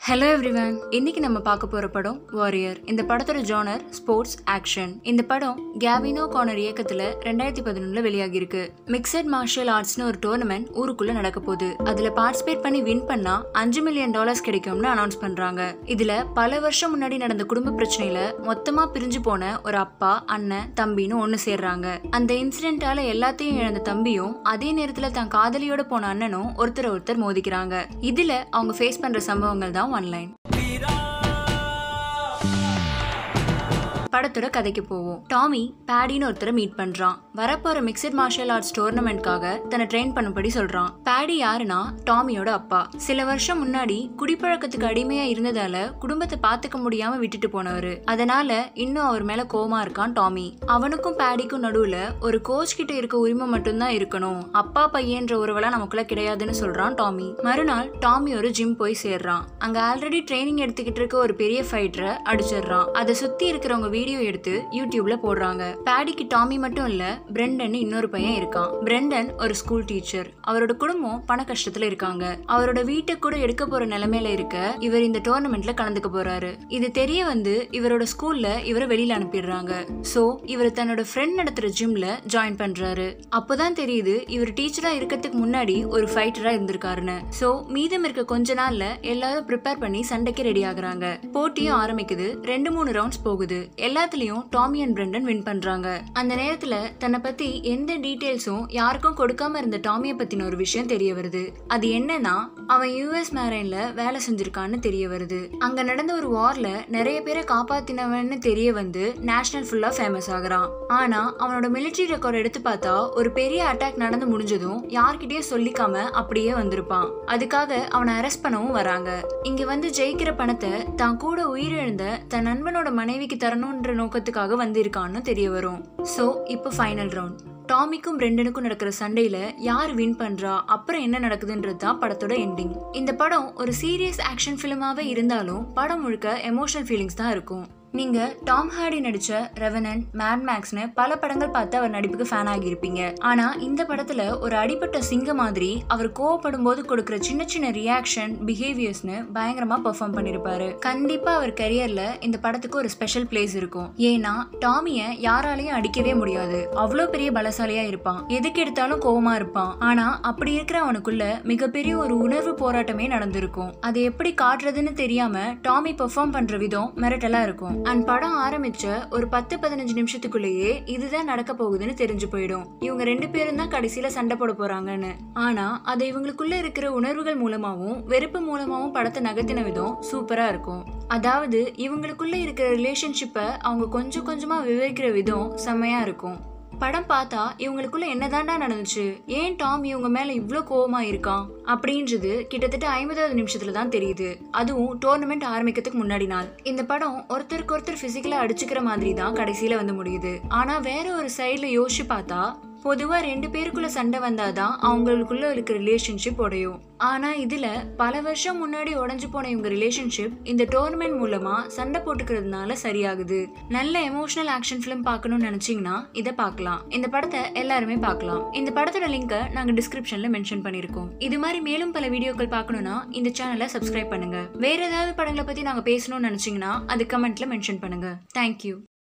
hello everyone இன்னைக்கு நம்ம பார்க்க போற படம் வாரியர் இந்த படத்தோட ஜானர் ஸ்போர்ட்ஸ் ஆக்ஷன் இந்த படம் கேவினோ கார்னர் இயக்கத்துல ரெண்டாயிரத்தி பதினொன்னுல வெளியாகி இருக்கு மிக்சட் மார்ஷியல் ஆர்ட்ஸ்னு ஒரு டோர்னமெண்ட் ஊருக்குள்ள நடக்க போகுது அதுல பார்ட்டிசிபேட் பண்ணி வின் பண்ணா அஞ்சு மில்லியன் டாலர்ஸ் கிடைக்கும்னு அனௌன்ஸ் பண்றாங்க இதுல பல வருஷம் முன்னாடி நடந்த குடும்ப பிரச்சனையில மொத்தமா பிரிஞ்சு போன ஒரு அப்பா அண்ணன் தம்பின்னு ஒண்ணு சேர்றாங்க அந்த இன்சிடென்ட்டால எல்லாத்தையும் இழந்த தம்பியும் அதே நேரத்துல தன் காதலியோட போன அண்ணனும் ஒருத்தர் ஒருத்தர் மோதிக்கிறாங்க இதுல அவங்க ஃபேஸ் பண்ற சம்பவங்கள் தான் ஒன்லைன் படத்தோட கதைக்கு போவோம் டாமி பேடின்னு ஒருத்தரை மீட் பண்றான் வரப்போற மிக்சட் மார்ஷியல் ஆர்ட்ஸ் டோர்னமெண்ட்காக தன்னை ட்ரெயின் பண்ணும்படி சொல்றான் பேடி யாருன்னா டாமியோட அப்பா சில வருஷம் முன்னாடி குடிப்பழக்கத்துக்கு அடிமையா இருந்ததால குடும்பத்தை பாத்துக்க முடியாம விட்டுட்டு போனவரு அதனால இன்னும் அவர் மேல கோமா இருக்கான் டாமி அவனுக்கும் பேடிக்கும் நடுவுல ஒரு கோச் கிட்ட இருக்க உரிமை மட்டும்தான் இருக்கணும் அப்பா பையன்ற உறவெல்லாம் நமக்குள்ள கிடையாதுன்னு சொல்றான் டாமி மறுநாள் டாமி ஒரு ஜிம் போய் சேர்றான் அங்க ஆல்ரெடி ட்ரைனிங் எடுத்துக்கிட்டு இருக்க ஒரு பெரிய ஃபைட்டரை அடிச்சிடுறான் அதை சுத்தி இருக்கிறவங்க வீடியோ எடுத்து யூடியூப்ல போடுறாங்க பேடிக்கு டாமி மட்டும் இல்ல பிரெண்டன் இன்னொரு பையன் இருக்கான் பிரெண்டன் ஒரு ஸ்கூல் டீச்சர் அவரோட குடும்பம் பண கஷ்டத்துல இருக்காங்க அவரோட வீட்டை கூட எடுக்க போற நிலைமையில இருக்க இவர் இந்த டோர்னமெண்ட்ல கலந்துக்க போறாரு இது தெரிய வந்து இவரோட ஸ்கூல்ல இவரை வெளியில அனுப்பிடுறாங்க சோ இவர் தன்னோட ஃப்ரெண்ட் நடத்துற ஜிம்ல ஜாயின் பண்றாரு அப்போதான் தெரியுது இவர் டீச்சரா இருக்கிறதுக்கு முன்னாடி ஒரு ஃபைட்டரா இருந்திருக்காருன்னு சோ மீதம் இருக்க கொஞ்ச நாள்ல எல்லாரும் ப்ரிப்பேர் பண்ணி சண்டைக்கு ரெடி ஆகுறாங்க போட்டியும் ஆரம்பிக்குது ரெண்டு மூணு ரவுண்ட்ஸ் போகுது எல்லாத்துலயும் டாமி அண்ட் பிரெண்டன் வின் பண்றாங்க அந்த நேரத்துல தன்னை பத்தி எந்த டீடைல்ஸும் யாருக்கும் கொடுக்காம இருந்த டாமிய பத்தின ஒரு விஷயம் தெரிய வருது அது என்னன்னா அவன் யூஎஸ் மேரைன்ல வேலை செஞ்சிருக்கான்னு தெரிய வருது அங்க நடந்த ஒரு வார்ல நிறைய பேரை காப்பாத்தினவன்னு தெரிய வந்து நேஷனல் ஃபுல்லா ஃபேமஸ் ஆகுறான் ஆனா அவனோட மிலிட்டரி ரெக்கார்ட் எடுத்து பார்த்தா ஒரு பெரிய அட்டாக் நடந்து முடிஞ்சதும் யார்கிட்டயும் சொல்லிக்காம அப்படியே வந்திருப்பான் அதுக்காக அவனை அரெஸ்ட் பண்ணவும் வராங்க இங்க வந்து ஜெயிக்கிற பணத்தை தான் கூட உயிரிழந்த தன் நண்பனோட மனைவிக்கு தரணுன்ற நோக்கத்துக்காக வந்திருக்கான்னு தெரிய வரும் சோ இப்போ ஃபைனல் ரவுண்ட் டாமிக்கும் பிரெண்டனுக்கும் நடக்கிற சண்டையில யார் வின் பண்றா அப்புறம் என்ன நடக்குதுன்றது தான் படத்தோட எண்டிங் இந்த படம் ஒரு சீரியஸ் ஆக்ஷன் ஃபிலிமாவே இருந்தாலும் படம் முழுக்க எமோஷனல் ஃபீலிங்ஸ் தான் இருக்கும் நீங்க டாம் ஹார்டி நடிச்ச ரெவனன் மேட் மேக்ஸ்னு பல படங்கள் பார்த்து அவர் நடிப்புக்கு ஃபேன் ஆகியிருப்பீங்க ஆனா இந்த படத்துல ஒரு அடிப்பட்ட சிங்க மாதிரி அவர் கோவப்படும் போது கொடுக்கிற சின்ன சின்ன ரியாக்ஷன் பிஹேவியர்ஸ்னு பயங்கரமா பெர்ஃபார்ம் பண்ணிருப்பாரு கண்டிப்பா அவர் கரியர்ல இந்த படத்துக்கு ஒரு ஸ்பெஷல் பிளேஸ் இருக்கும் ஏன்னா டாமிய யாராலையும் அடிக்கவே முடியாது அவ்வளோ பெரிய பலசாலியா இருப்பான் எதுக்கு எடுத்தாலும் கோவமா இருப்பான் ஆனா அப்படி இருக்கிற அவனுக்குள்ள மிகப்பெரிய ஒரு உணர்வு போராட்டமே நடந்திருக்கும் அதை எப்படி காட்டுறதுன்னு தெரியாம டாமி பெர்ஃபார்ம் பண்ற விதம் மிரட்டலா இருக்கும் அண்ட் படம் ஆரம்பிச்ச ஒரு பத்து பதினஞ்சு நிமிஷத்துக்குள்ளேயே இதுதான் நடக்க போகுதுன்னு தெரிஞ்சு போயிடும் இவங்க ரெண்டு பேரும் தான் கடைசியில சண்டை போட போறாங்கன்னு ஆனா அது இவங்களுக்குள்ள இருக்கிற உணர்வுகள் மூலமாவும் வெறுப்பு மூலமாவும் படத்தை நகர்த்தின விதம் சூப்பரா இருக்கும் அதாவது இவங்களுக்குள்ள இருக்கிற ரிலேஷன்ஷிப்பை அவங்க கொஞ்சம் கொஞ்சமா விவரிக்கிற விதம் செம்மையா இருக்கும் படம் பார்த்தா இவங்களுக்குள்ள என்னதாண்டா நடந்துச்சு ஏன் டாம் இவங்க மேல இவ்ளோ கோவமா இருக்கான் அப்படின்றது கிட்டத்தட்ட ஐம்பதாவது நிமிஷத்துல தான் தெரியுது அதுவும் டோர்னமெண்ட் ஆரம்பிக்கிறதுக்கு முன்னாடி நாள் இந்த படம் ஒருத்தருக்கு ஒருத்தர் பிசிக்கலா அடிச்சுக்கிற மாதிரி தான் கடைசியில வந்து முடியுது ஆனா வேற ஒரு சைடுல யோசிச்சு பார்த்தா பொதுவா ரெண்டு பேருக்குள்ள சண்டை வந்தாதான் அவங்களுக்குள்ள இருக்க ரிலேஷன்ஷிப் உடையும் ஆனா இதுல பல வருஷம் முன்னாடி உடஞ்சு போன இவங்க ரிலேஷன்ஷிப் இந்த டோர்னமெண்ட் மூலமா சண்டை போட்டுக்கிறதுனால சரியாகுது நல்ல எமோஷனல் ஆக்ஷன் ஃபிலிம் பார்க்கணும்னு நினைச்சீங்கன்னா இதை பார்க்கலாம் இந்த படத்தை எல்லாருமே பார்க்கலாம் இந்த படத்தோட லிங்கை நாங்க டிஸ்கிரிப்ஷன்ல மென்ஷன் பண்ணிருக்கோம் இது மாதிரி மேலும் பல வீடியோக்கள் பார்க்கணும்னா இந்த சேனலை சப்ஸ்கிரைப் பண்ணுங்க வேற ஏதாவது படங்களை பத்தி நாங்க பேசணும்னு நினைச்சீங்கன்னா அது கமெண்ட்ல மென்ஷன் பண்ணுங்க தேங்க்யூ